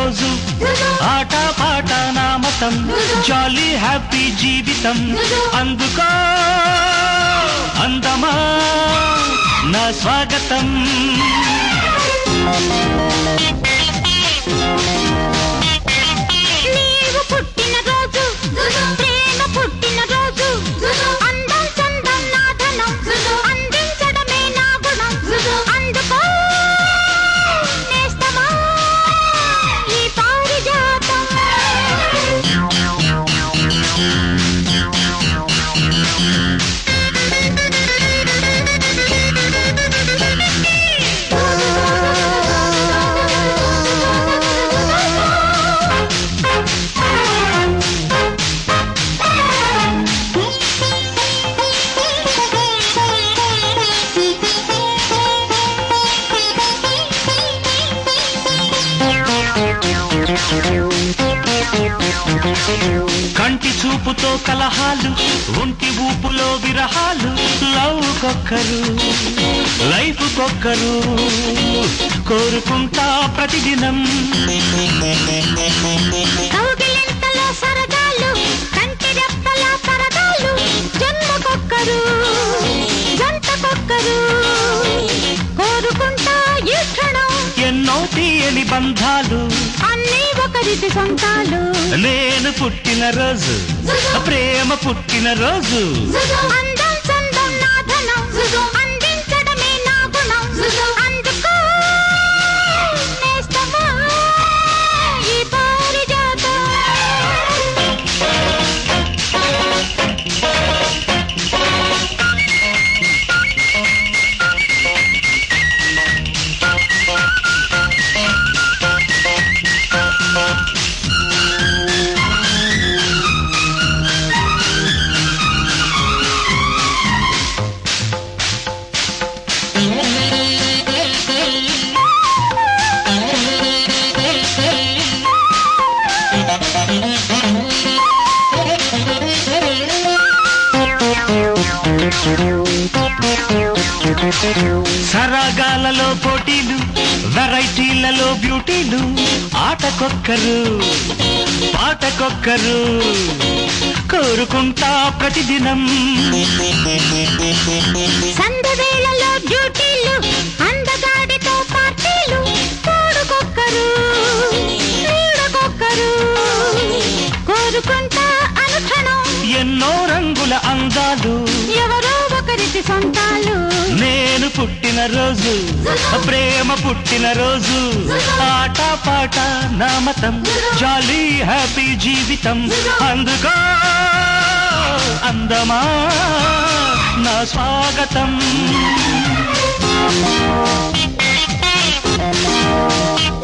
రోజు ఆట పాట నా మతం జాలీ హ్యాపీ జీవితం అందుకో అందమా నా స్వాగతం నీవు పుట్టిన రోజు ప్రేమ పుట్టిన రోజు అందం చందం నా ధనం అందించడమే నా గుణం అందుకో నేస్తమా ఈ పారిజాతం కంటి చూపుతో కలహాలు ఒంటి ఊపులో విరహాలు లవ్ కొక్కరు లైఫ్ కొక్కరు కోరుకుంటా ప్రతిదినం కౌగిలింతలో సరదాలు కంటి రెప్పల పరదాలు జన్మకొక్కరు జంటకొక్కరు కోరుకుంటా ఈ క్షణం ఎన్నో తీయని బంధాలు అన్నీ ఒకరిది సొంతాలు నేను పుట్టిన రోజు ప్రేమ పుట్టిన రోజు అందం చందం నా ధనం అందించడమే నా గుణం అందుకో నేస్తమా ఈ పారిజాతం సరాగాలలో పోటీలు వెరైటీలలో బ్యూటీలు ఆటకొక్కరు పాటకొక్కరు కోరుకుంటా ప్రతిదినం సందవేళలో డ్యూటీలు అందగాడితో పార్టీలు తోడుకొక్కరు నీడకొక్కరు కోరుకుంటా అనుక్షణం ఎన్నో రంగుల అందాలు ఎవరో ఒకరికి సొంతాలు నేను పుట్టిన రోజు ప్రేమ పుట్టిన రోజు ఆట పాట నా మతం జాలీ హ్యాపీ జీవితం అందుకో అందమా నా స్వాగతం